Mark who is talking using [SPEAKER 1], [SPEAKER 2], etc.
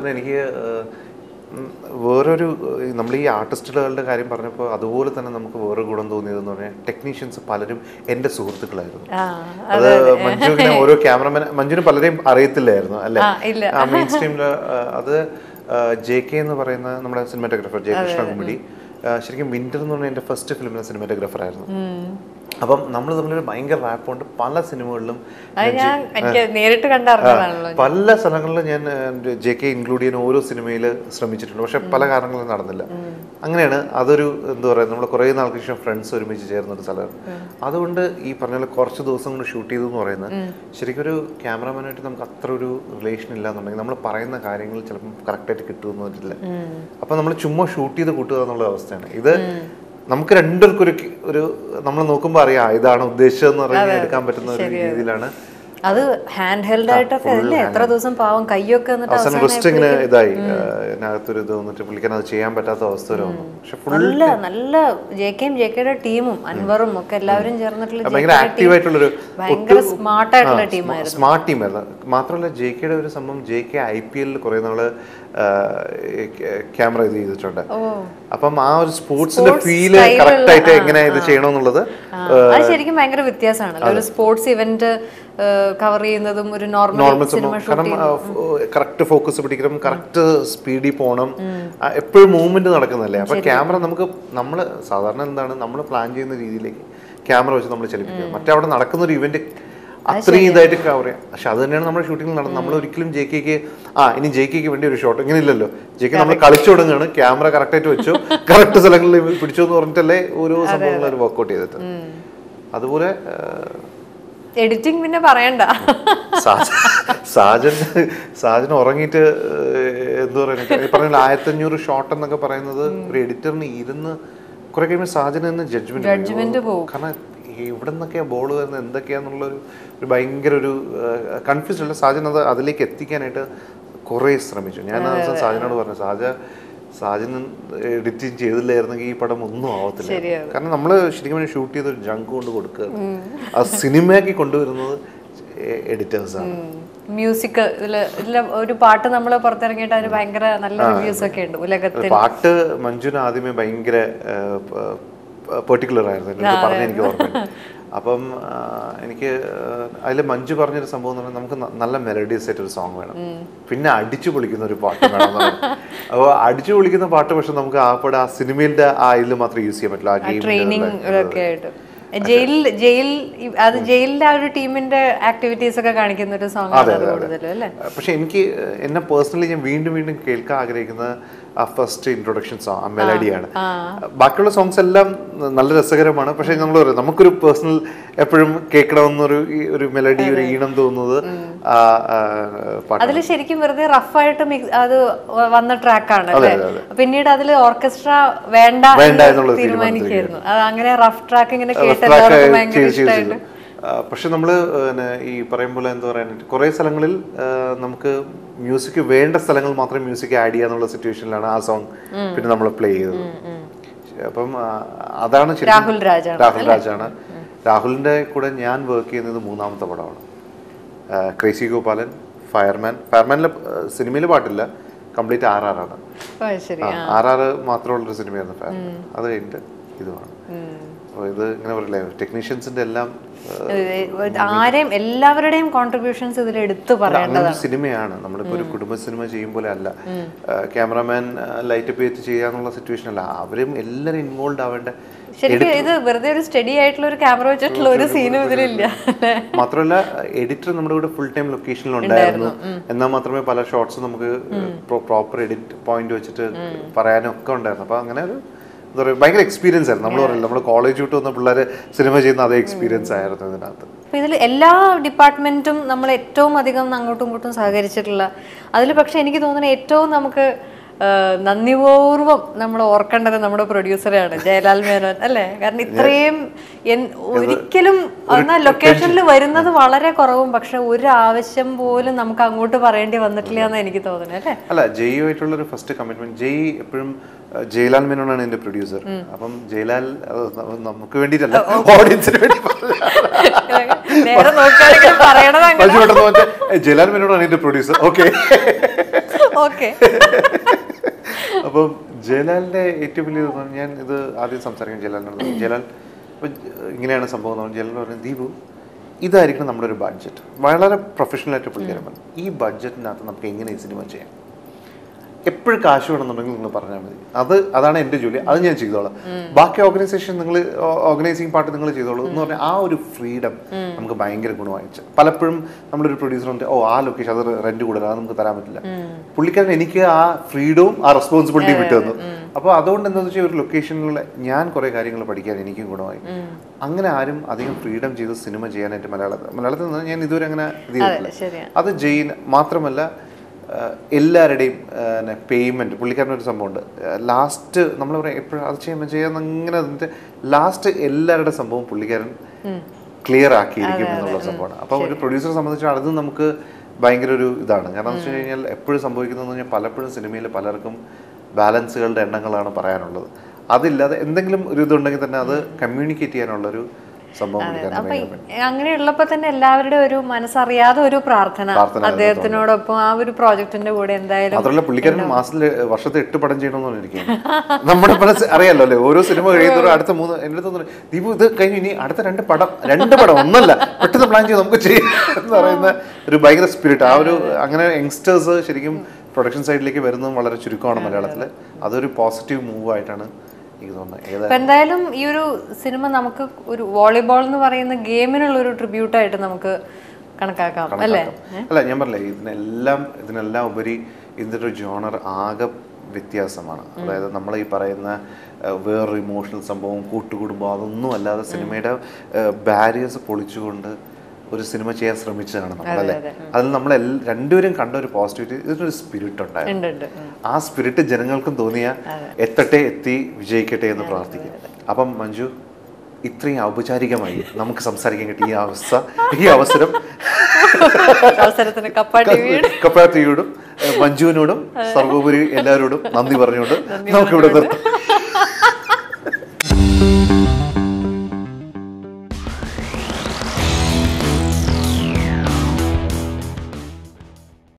[SPEAKER 1] തന്നെ എനിക്ക് ഏഹ്, ഉം, വേറൊരു ഏഹ്, നമ്മൾ ഈ ആർട്ടിസ്റ്റുകളുടെ കാര്യം പറഞ്ഞപ്പോൾ അതുപോലെ തന്നെ നമുക്ക് വേറെ ഗുണം തോന്നിയതെന്ന് പറഞ്ഞാൽ ടെക്നീഷ്യൻസ് പലരും എൻ്റെ സുഹൃത്തുക്കളായിരുന്നു
[SPEAKER 2] ആ
[SPEAKER 1] അത് മഞ്ജുവിനെ ഓരോ ക്യാമറമാൻ മഞ്ജുവിന് പലരെയും അറിയത്തില്ലായിരുന്നു അല്ലേ
[SPEAKER 2] ആ, ഇല്ല.
[SPEAKER 1] ആ മെയിൻ സ്ട്രീമില് അത് ജെ കെ എന്ന് പറയുന്ന നമ്മുടെ സിനിമാറ്റോഗ്രാഫർ ജയകൃഷ്ണ കുമ്മിടി ആ, ശരിക്കും വിന്റർ എന്ന് പറഞ്ഞ എൻ്റെ ഫസ്റ്റ് ഫിലിമിലെ സിനിമാറ്റോഗ്രാഫർ ആയിരുന്നു അപ്പം നമ്മൾ തമ്മിലൊരു ഭയങ്കര റാപ്പുണ്ട് പല സിനിമകളിലും
[SPEAKER 2] അത് ഞാൻ എനിക്ക് നേരിട്ട് കണ്ടറിഞ്ഞതാണല്ലോ
[SPEAKER 1] പല സ്ഥലങ്ങളിലും ഞാൻ ജെ കെ ഇൻക്ലൂഡ് ചെയ്യാൻ ഓരോ സിനിമയിൽ ശ്രമിച്ചിട്ടുണ്ട് പക്ഷെ പല കാരണങ്ങളും നടന്നില്ല അങ്ങനെയാണ് അതൊരു എന്താ പറയുക നമ്മൾ കുറേ നാൾക്ക് ശേഷം ഫ്രണ്ട്സ് ഒരുമിച്ച് ചേർന്ന ഒരു സ്ഥലമാണ് അതുകൊണ്ട് ഈ പറഞ്ഞ പോലെ കുറച്ച് ദിവസം കൊണ്ട് ഷൂട്ട് ചെയ്തു എന്ന് പറയുന്നത് ശരിക്കും ഒരു ക്യാമറമാനായിട്ട് നമുക്ക് അത്ര ഒരു റിലേഷൻ ഇല്ല എന്നുണ്ടെങ്കിൽ നമ്മൾ പറയുന്ന കാര്യങ്ങൾ ചിലപ്പം കറക്റ്റായിട്ട് കിട്ടുമെന്ന് വരില്ല അപ്പൊ നമ്മൾ ചുമ്മാ ഷൂട്ട് ചെയ്ത് കൂട്ടുക എന്നുള്ള അവസ്ഥയാണ് ഇത് നമുക്ക് രണ്ടുപേർക്കും ഒരു ഒരു നമ്മൾ നോക്കുമ്പോൾ അറിയാം ഇതാണ് ഉദ്ദേശിച്ചതെന്ന് പറഞ്ഞാൽ എടുക്കാൻ പറ്റുന്ന ഒരു രീതിയിലാണ്
[SPEAKER 2] അത് ഹാൻഡ് ഹെൽഡ് ആയിട്ടൊക്കെ അല്ലേ എത്ര ദിവസം പാവം കയ്യൊക്കെ എന്നിട്ട്
[SPEAKER 1] അവസാനം റിസ്റ്റ് ഇങ്ങനെ ഇതായി ഇതിനകത്തൊരു ഇത് വന്നിട്ട് പുള്ളിക്കാൻ അത് ചെയ്യാൻ പറ്റാത്ത അവസ്ഥ വരെ വന്നു പക്ഷെ ഫുൾ
[SPEAKER 2] നല്ല നല്ല ജെ കെയും ജെ കെയുടെ ടീമും അൻവറും ഒക്കെ എല്ലാവരും ചേർന്നിട്ടുള്ള
[SPEAKER 1] ഭയങ്കര ആക്റ്റീവ് ആയിട്ടുള്ളൊരു
[SPEAKER 2] ഭയങ്കര സ്മാർട്ട് ആയിട്ടുള്ള ടീമായിരുന്നു
[SPEAKER 1] സ്മാർട്ട് ടീമായിരുന്നു മാത്രമല്ല ജെ കെയുടെ ഒരു സംഭവം ജെ കെ ഐ പി എല്ലിൽ കുറെ നാള് ക്യാമറ ഇത് ചെയ്തിട്ടുണ്ട് അപ്പം ആ ഒരു സ്പോർട്സിന്റെ ഫീല് കറക്റ്റ് ആയിട്ട് എങ്ങനെ ഇത് ചെയ്യണമെന്നുള്ളത്
[SPEAKER 2] ആ, അത് ശരിക്കും ഭയങ്കര വ്യത്യാസമാണല്ലോ ഒരു സ്പോർട്സ് ഇവന്റ് കവർ ചെയ്യുന്നതും ഒരു നോർമൽ
[SPEAKER 1] നോർമൽ
[SPEAKER 2] സിനിമ
[SPEAKER 1] സംഭവം കാരണം കറക്റ്റ് ഫോക്കസ് പിടിക്കണം കറക്റ്റ് സ്പീഡിൽ പോകണം എപ്പോഴും മൂവ്മെന്റ് നടക്കുന്നതല്ലേ അപ്പൊ ക്യാമറ നമുക്ക് നമ്മൾ സാധാരണ എന്താണ് നമ്മൾ പ്ലാൻ ചെയ്യുന്ന രീതിയിലേക്ക് ക്യാമറ വെച്ച് നമ്മൾ ചലിപ്പിക്കുക മറ്റേ അവിടെ നടക്കുന്ന ഒരു ഇവന്റ് അത്രയും ഇതായിട്ട് കവർ ചെയ്യാം പക്ഷെ അത് തന്നെയാണ് നമ്മുടെ ഷൂട്ടിങ്ങിൽ നടന്നത് നമ്മൾ ഒരിക്കലും ജെ കെക്ക് ആ ഇനി ജെ കെക്ക് വേണ്ടി ഒരു ഷോട്ട് ഇങ്ങനെ ഇല്ലല്ലോ ജെ കെ നമ്മൾ കളിച്ചു തുടങ്ങുകയാണ് ക്യാമറ കറക്റ്റ് ആയിട്ട് വെച്ചു കറക്റ്റ് സ്ഥലങ്ങളിൽ പിടിച്ചു എന്ന് പറഞ്ഞിട്ടല്ലേ ഓരോ സംഭവങ്ങളും വർക്ക്ഔട്ട് ചെയ്തിട്ട് അതുപോലെ ആ,
[SPEAKER 2] എഡിറ്റിംഗ് പിന്നെ പറയണ്ട
[SPEAKER 1] സാജ- സാജൻ സാജൻ ഉറങ്ങിയിട്ട് ഏഹ്, എന്താ പറയുക പറഞ്ഞ ആയിരത്തഞ്ഞൂറ് ഷോട്ട് എന്നൊക്കെ പറയുന്നത് ഒരു എഡിറ്ററിന് ഇരുന്ന് കുറെ കഴിയുമ്പോൾ സാജന് തന്നെ
[SPEAKER 2] Judgment
[SPEAKER 1] ജഡ്ജ്മെന്റ്
[SPEAKER 2] പോവും.
[SPEAKER 1] കാരണം എവിടെ നിന്നൊക്കെയാ ബോൾ വരുന്നത് എന്തൊക്കെയാന്നുള്ള ഒരു ഒരു ഭയങ്കര ഒരു കൺഫ്യൂസ് അല്ല സാജൻ അത് അതിലേക്ക് എത്തിക്കാനായിട്ട് കുറേ ശ്രമിച്ചു ഞാൻ ആ ദിവസം സാജനോട് പറഞ്ഞു സാജ സാജൻ എഡിറ്റിംഗ് ചെയ്തില്ലായിരുന്നെങ്കിൽ ഈ പടം ഒന്നും ആവത്തില്ല
[SPEAKER 2] ശരിയാണ്.
[SPEAKER 1] കാരണം നമ്മൾ ശരിക്കും ഷൂട്ട് ചെയ്ത ഒരു ജങ്ക് കൊണ്ട് കൊടുക്കുക ആ സിനിമയാക്കി കൊണ്ടുവരുന്നത് എഡിറ്റേഴ്സാണ്
[SPEAKER 2] മ്യൂസിക് ഇതില് ഇതില് ഒരു പാട്ട് നമ്മൾ പുറത്തിറങ്ങിയിട്ട് അതിന് ഭയങ്കര നല്ല റിവ്യൂസ് ഒക്കെ ഉണ്ട് ഉലകത്തിൽ
[SPEAKER 1] പാട്ട് മഞ്ജുന് ആദ്യമേ ഭയങ്കര പെർട്ടിക്കുലർ ആയിരുന്നു എന്നോട് പറഞ്ഞ എനിക്ക് ഓർമ്മ അപ്പം ആ, എനിക്ക് അതിൽ മഞ്ജു പറഞ്ഞൊരു സംഭവം എന്ന് പറഞ്ഞാൽ നമുക്ക് ന- നല്ല മെലഡീസ് ആയിട്ട് ഒരു സോങ് വേണം പിന്നെ അടിച്ചു പൊളിക്കുന്ന ഒരു പാട്ട് വേണം അപ്പോൾ അടിച്ചു പൊളിക്കുന്ന പാട്ട് പക്ഷെ നമുക്ക് ആ പടം ആ സിനിമയിലെ ആ ഇതിൽ മാത്രം യൂസ് ചെയ്യാൻ പറ്റില്ല ആ
[SPEAKER 2] ട്രെയിനിങ്
[SPEAKER 1] ഗെയിം
[SPEAKER 2] ഒക്കെ ആയിട്ട് ജയിൽ ജയിൽ അത് ജയിലിലെ ആ ഒരു ടീമിന്റെ ആക്ടിവിറ്റീസ് ഒക്കെ കാണിക്കുന്ന ഒരു സോങ് ആണ് അത് കൂടുതലും അല്ലേ
[SPEAKER 1] പക്ഷെ എനിക്ക് എന്നെ പേഴ്സണലി ഞാൻ വീണ്ടും വീണ്ടും കേൾക്കാൻ ആഗ്രഹിക്കുന്ന ആ ഫസ്റ്റ് ഇൻട്രൊഡക്ഷൻ സോങ് ആ മെലഡിയാണ് ബാക്കിയുള്ള സോങ്സ് എല്ലാം നല്ല രസകരമാണ് പക്ഷെ നമ്മൾ പറയും നമുക്കൊരു പേഴ്സണൽ എപ്പോഴും കേൾക്കണമെന്നൊരു ഈ ഒരു മെലഡി ഒരു ഈണം തോന്നുന്നത് ആ ആ, പാട്ടാണ്
[SPEAKER 2] അതിൽ ശരിക്കും വെറുതെ റഫായിട്ട് മിക്സ് അത് വന്ന ട്രാക്കാണ് അല്ലേ പിന്നീട് അതിൽ ഓർക്കസ്ട്ര വേണ്ട
[SPEAKER 1] വേണ്ട
[SPEAKER 2] എന്ന്
[SPEAKER 1] എന്നുള്ളത്
[SPEAKER 2] തീരുമാനിക്കായിരുന്നു അത് അങ്ങനെ റഫ് ട്രാക്ക് ഇങ്ങനെ കേട്ട്
[SPEAKER 1] track
[SPEAKER 2] എല്ലാവർക്കും ഭയങ്കര
[SPEAKER 1] ചെയ്ത് ചെയ്ത്
[SPEAKER 2] ഇഷ്ടമായിട്ട്
[SPEAKER 1] ചെയ്തു. ആ, പക്ഷെ നമ്മൾ ഈ പറയുമ്പോൾ എന്താ പറയാനായിട്ട് കുറേ സ്ഥലങ്ങളിൽ ആ, നമുക്ക് മ്യൂസിക് വേണ്ട സ്ഥലങ്ങൾ മാത്രം മ്യൂസിക് ആഡ് ചെയ്യാന്നുള്ള സിറ്റുവേഷനിലാണ് ആ സോങ് പിന്നെ നമ്മൾ പ്ലേ ചെയ്തത് അപ്പം ആ, അതാണ് ശരിക്കും-
[SPEAKER 2] രാഹുൽ രാജാണ്
[SPEAKER 1] രാഹുൽ രാജാണ് രാഹുലിന്റെ കൂടെ ഞാൻ വർക്ക് ചെയ്യുന്നത് മൂന്നാമത്തെ പടമാണ് ആ, ക്രേസി ഗോപാലൻ ഫയർമാൻ ഫയർമാനിലെ സിനിമയിൽ പാട്ടില്ല കംപ്ലീറ്റ് ആർ ആർ ആണ്
[SPEAKER 2] ഓ, ശരി
[SPEAKER 1] ആർ ആർ മാത്രമുള്ളൊരു സിനിമയായിരുന്നു ഫയർമാൻ അത് കഴിഞ്ഞിട്ട് ഇതുമാണ് അപ്പോൾ ഇത് ഇങ്ങനെ പറയില്ലേ ടെക്നീഷ്യൻസിന്റെ എല്ലാം ആ,
[SPEAKER 2] ഇത് ആരെയും എല്ലാവരുടെയും കോൺട്രിബ്യൂഷൻസ് ഇതിൽ എടുത്തു പറയണം
[SPEAKER 1] അങ്ങനെ ഒരു സിനിമയാണ് നമ്മളിപ്പോ ഒരു കുടുംബ സിനിമ ചെയ്യും പോലെ അല്ല ക്യാമറാമാൻ ലൈറ്റ് അപ്പ് ചെയ്ത് ചെയ്യാന്നുള്ള സിറ്റുവേഷൻ അല്ല അവരും എല്ലാവരും ഇൻവോൾവ് ആവേണ്ട
[SPEAKER 2] ശരിക്കും ഇത് വെറുതെ ഒരു സ്റ്റഡി ആയിട്ടുള്ള ഒരു ക്യാമറ വെച്ചിട്ടുള്ള ഒരു സീനും ഇതിലില്ല
[SPEAKER 1] മാത്രമല്ല എഡിറ്റർ നമ്മുടെ കൂടെ ഫുൾ ടൈം ലൊക്കേഷനിൽ ഉണ്ടായിരുന്നു എന്നാൽ മാത്രമേ പല ഷോർട്സും നമുക്ക് പ്രോപ്പർ എഡിറ്റ് പോയിന്റ് വെച്ചിട്ട് പറയാനും ഒക്കെ ഉണ്ടായിരുന്നു അപ്പൊ അങ്ങനെ ഒരു എന്താ പറയുക ഭയങ്കര എക്സ്പീരിയൻസ് ആയിരുന്നു നമ്മൾ പറയില്ല നമ്മൾ കോളേജ് വിട്ട് വന്ന പിള്ളേർ സിനിമ ചെയ്യുന്ന അതേ എക്സ്പീരിയൻസ് ആയിരുന്നു ഇതിനകത്ത്
[SPEAKER 2] അപ്പൊ ഇതിൽ എല്ലാ ഡിപ്പാർട്ട്മെന്റും നമ്മൾ ഏറ്റവും അധികം അങ്ങോട്ടും ഇങ്ങോട്ടും സഹകരിച്ചിട്ടുള്ള അതിൽ പക്ഷെ എനിക്ക് തോന്നുന്നത് ഏറ്റവും നമുക്ക് ആ, നന്ദിപൂർവ്വം നമ്മൾ ഓർക്കേണ്ടത് നമ്മുടെ പ്രൊഡ്യൂസറാണ് ജയലാൽ മേനോൻ അല്ലേ കാരണം ഇത്രയും എൻ- ഒരിക്കലും എന്നാൽ ലൊക്കേഷനിൽ വരുന്നത് വളരെ കുറവും പക്ഷെ ഒരു ആവശ്യം പോലും നമുക്ക് അങ്ങോട്ട് പറയേണ്ടി വന്നിട്ടില്ല എന്ന് എനിക്ക് തോന്നുന്നത് അല്ലേ
[SPEAKER 1] അല്ല ജയ്യുമായിട്ടുള്ള ഒരു ഫസ്റ്റ് കമ്മിറ്റ്മെന്റ് ജയ് എപ്പോഴും അഹ്, ജയ്ലാൽ മേനോനാണ് എന്റെ പ്രൊഡ്യൂസർ അപ്പം ജയ്ലാൽ അത് ന- നമുക്ക് വേണ്ടിയിട്ടല്ല ഓഡിയൻസിന് വേണ്ടി പറഞ്ഞതാണ്.
[SPEAKER 2] നേരെ നോക്കുകയാണെങ്കിൽ പറയണത് അങ്ങനെ
[SPEAKER 1] പക്ഷേ പെട്ടെന്ന് പറഞ്ഞാൽ, "ഏ, ജയ്ലാൽ മേനോനാണ് എന്റെ പ്രൊഡ്യൂസർ ഓക്കെ
[SPEAKER 2] ഓക്കെ
[SPEAKER 1] അപ്പം ജയലാലിന്റെ ഏറ്റവും വലിയ ഇതെന്ന് പറഞ്ഞാൽ ഞാൻ ഇത് ആദ്യം സംസാരിക്കാൻ ജയലാലിനോട് ജയലാൽ ഇപ്പം ഇങ്ങനെയാണ് സംഭവം എന്ന് പറഞ്ഞാൽ ജയലാൽ പറഞ്ഞു ദീപു ഇതായിരിക്കണം നമ്മുടെ ഒരു ബഡ്ജറ്റ് വളരെ പ്രൊഫഷണലായിട്ട് പുള്ളിക്കാരൻ പറഞ്ഞു ഈ ബഡ്ജറ്റിനകത്ത് നമുക്ക് എങ്ങനെ ഈ സിനിമ ചെയ്യാം എപ്പോഴും കാശ് വേണമെന്നുണ്ടെങ്കിൽ നിങ്ങൾ പറഞ്ഞാൽ മതി അത് അതാണ് എൻ്റെ ജോലി അത് ഞാൻ ചെയ്തോളാം ബാക്കി ഓർഗനൈസേഷൻ നിങ്ങൾ ഓർഗനൈസിങ് പാർട്ട് നിങ്ങൾ ചെയ്തോളൂ എന്ന് പറഞ്ഞാൽ ആ ഒരു ഫ്രീഡം നമുക്ക് ഭയങ്കര ഗുണമായിച്ചു പലപ്പോഴും നമ്മളൊരു പ്രൊഡ്യൂസർ ഉണ്ട് ഓ ആ ലൊക്കേഷൻ അത് റെന്റ് കൂടുതൽ അത് നമുക്ക് തരാൻ പറ്റില്ല പുള്ളിക്കാരൻ എനിക്ക് ആ ഫ്രീഡവും ആ റെസ്പോൺസിബിലിറ്റിയും വിട്ടു തന്നു അപ്പോൾ അതുകൊണ്ട് എന്താണെന്ന് വെച്ചാൽ ഒരു ലൊക്കേഷനിൽ ഞാൻ കുറേ കാര്യങ്ങൾ പഠിക്കാൻ എനിക്കും ഗുണമായി അങ്ങനെ ആരും അധികം ഫ്രീഡം ചെയ്ത് സിനിമ ചെയ്യാനായിട്ട് മലയാളത്തിൽ മലയാളത്തിൽ നിന്ന് ഞാൻ ഇതുവരെ അങ്ങനെ ഇത് ചെയ്തിട്ടില്ല
[SPEAKER 2] ശരിയാണ്
[SPEAKER 1] അത് ജെയിൻ മാത്രമല്ല ആ, എല്ലാവരുടെയും പേയ്മെന്റ് പുള്ളിക്കാരൻ ഒരു സംഭവമുണ്ട് ലാസ്റ്റ് നമ്മൾ പറയാം എപ്പോഴും അത് ചെയ്യുമ്പോൾ ചെയ്യാൻ അങ്ങനെ അതിന്റെ ലാസ്റ്റ് എല്ലാവരുടെ സംഭവം പുള്ളിക്കാരൻ ക്ലിയർ ആക്കിയിരിക്കും എന്നുള്ള സംഭവമാണ് അപ്പോൾ ഒരു പ്രൊഡ്യൂസറെ സംബന്ധിച്ച് അത് നമുക്ക് ഭയങ്കര ഒരു ഇതാണ് കാരണം എന്ന് വെച്ച് കഴിഞ്ഞാൽ എപ്പോഴും സംഭവിക്കുന്നതെന്ന് പറഞ്ഞാൽ പലപ്പോഴും സിനിമയിൽ പലർക്കും ബാലൻസുകളുടെ എണ്ണങ്ങളാണ് പറയാനുള്ളത് അതില്ലാതെ എന്തെങ്കിലും ഒരു ഇതുണ്ടെങ്കിൽ തന്നെ അത് കമ്മ്യൂണിക്കേറ്റ് ചെയ്യാനുള്ള ഒരു സംഭവം പുള്ളിക്കാരൻ
[SPEAKER 2] അപ്പൊ ഈ- അങ്ങനെയുള്ളപ്പോ തന്നെ എല്ലാവരുടെ ഒരു മനസ്സറിയാതെ ഒരു പ്രാർത്ഥന
[SPEAKER 1] പ്രാർത്ഥന
[SPEAKER 2] അദ്ദേഹത്തിനോടൊപ്പം ആ ഒരു പ്രോജക്റ്റിന്റെ കൂടെ എന്തായാലും
[SPEAKER 1] മാത്രമല്ല പുള്ളിക്കാരൻ മാസത്തിൽ വർഷത്തെ എട്ട് പടം ചെയ്യണമെന്ന് പറഞ്ഞിരിക്കുകയാണ് നമ്മുടെ മനസ്സ് അറിയാലോ അല്ലേ ഓരോ സിനിമ കഴിയുന്നതോറും അടുത്ത മൂന്ന് എൻ്റെ അടുത്ത് തോന്നുന്നു ദീപു ഇത് കഴിഞ്ഞു ഇനി അടുത്ത രണ്ട് പടം രണ്ട് പടം ഒന്നല്ല പെട്ടെന്ന് പ്ലാൻ ചെയ്ത് നമുക്ക് ചെയ്യാം എന്ന് പറയുന്ന ഒരു ഭയങ്കര സ്പിരിറ്റ് ആ ഒരു അങ്ങനെ യങ്സ്റ്റേഴ്സ് ശരിക്കും പ്രൊഡക്ഷൻ സൈഡിലേക്ക് വരുന്നതും വളരെ ചുരുക്കമാണ് മലയാളത്തിൽ അതൊരു പോസിറ്റീവ് മൂവ് ആയിട്ടാണ് എനിക്ക് തോന്നുന്നത് ഏതാ
[SPEAKER 2] അപ്പൊ എന്തായാലും ഈ ഒരു സിനിമ നമുക്ക് ഒരു വോളിബോൾ എന്ന് പറയുന്ന ഗെയിമിനുള്ള ഒരു ട്രിബ്യൂട്ടായിട്ട് നമുക്ക് കണക്കാക്കാം അല്ലേ
[SPEAKER 1] അല്ല ഞാൻ പറഞ്ഞില്ലേ ഇതിനെല്ലാം ഇതിനെല്ലാം ഉപരി ഇതിൻ്റെ ഒരു ജോണർ ആകെ വ്യത്യാസമാണ് അതായത് നമ്മൾ ഈ പറയുന്ന ഏഹ്, വേറൊരു ഇമോഷണൽ സംഭവം കൂട്ടുകുടുംബം അതൊന്നും അല്ലാതെ സിനിമയുടെ ബാരിയേഴ്സ് പൊളിച്ചുകൊണ്ട് ഒരു സിനിമ ചെയ്യാൻ ശ്രമിച്ചതാണ് നമ്മളല്ലേ അതിൽ നമ്മൾ എൽ- രണ്ടുപേരും കണ്ട ഒരു പോസിറ്റിവിറ്റി ഇതിനൊരു സ്പിരിറ്റ് ഉണ്ടായിരുന്നു
[SPEAKER 2] ഉണ്ട് ഉണ്ട് ഉം.
[SPEAKER 1] ആ സ്പിരിറ്റ് ജനങ്ങൾക്കും തോന്നിയ എത്തട്ടെ എത്തി വിജയിക്കട്ടെ എന്ന് പ്രാർത്ഥിക്കും അപ്പം മഞ്ജു ഇത്രയും ഔപചാരികമായി നമുക്ക് സംസാരിക്കാൻ കിട്ടിയ ഈ അവസ്ഥ ഈ അവസരം
[SPEAKER 2] അവസരത്തിന് കപ്പാട്ടി വീട്
[SPEAKER 1] കപ്പാത്തിയോടും ഏഹ്, മഞ്ജുവിനോടും സർവോപരി എല്ലാവരോടും നന്ദി പറഞ്ഞുകൊണ്ട് നമുക്കിവിടെ നിർത്താം